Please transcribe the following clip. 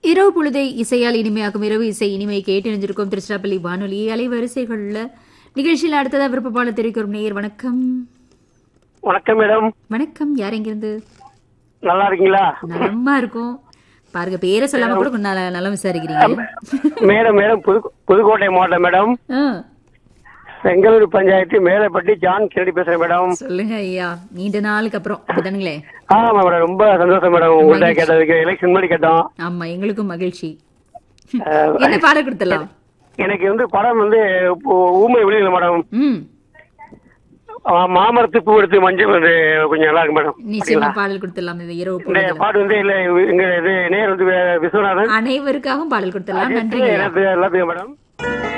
இரவு பொழுதை இசையால் இனிமையாக்கும் இரவு இசை இனிமை கேட்டு இணைஞ்சிருக்கும் திருச்சிராப்பள்ளி வானொலி அலைவரிசைகள்ல நிகழ்ச்சியில் அடுத்ததா விருப்பப்பாள தெரிவிக்கும் நேயர் வணக்கம் வணக்கம் மேடம் வணக்கம் யார் எங்கிருந்து நல்லா இருக்கீங்களா நலமா இருக்கும் பாருங்க பேரை சொல்லாம கூட கொஞ்சம் நல- நலம் விசாரிக்கிறீங்க மேடம் மேடம் புது புதுக்கோட்டை மாவட்டம் மேடம் ஆ, செங்கலூர் பஞ்சாயத்து மேலப்பட்டி ஜான் கிரடி பேசுறேன் மேடம் சொல்லுங்க ஐயா நீண்ட நாளுக்கு அப்புறம் அப்படிதானுங்களே ஆமா மேடம் ரொம்ப சந்தோஷம் மேடம் உங்கள்ட்ட கேட்டதுக்கு எலெக்ஷன் முன்னாடி கேட்டோம் ஆமா எங்களுக்கும் மகிழ்ச்சி அஹ், என்ன பாடம் கொடுத்துடலாம் எனக்கு வந்து படம் வந்து ஊ- ஊமை வெளியில மேடம் ம் அஹ், மாமரத்து பூ எடுத்து மஞ்சள் வந்து கொஞ்சம் நல்லா இருக்கு மேடம் நிச்சயமா பாடல் கொடுத்துடலாம் இந்த இரவு இந்த பொழுதுல பாட்டு வந்து இல்ல எங்க இது நேர் வந்து வி- விஸ்வநாதன் அனைவருக்காகவும் பாடல் கொடுத்துடலாம் நன்றி எல்லாத்துக்கும் எல்லாத்துக்கும் மேடம்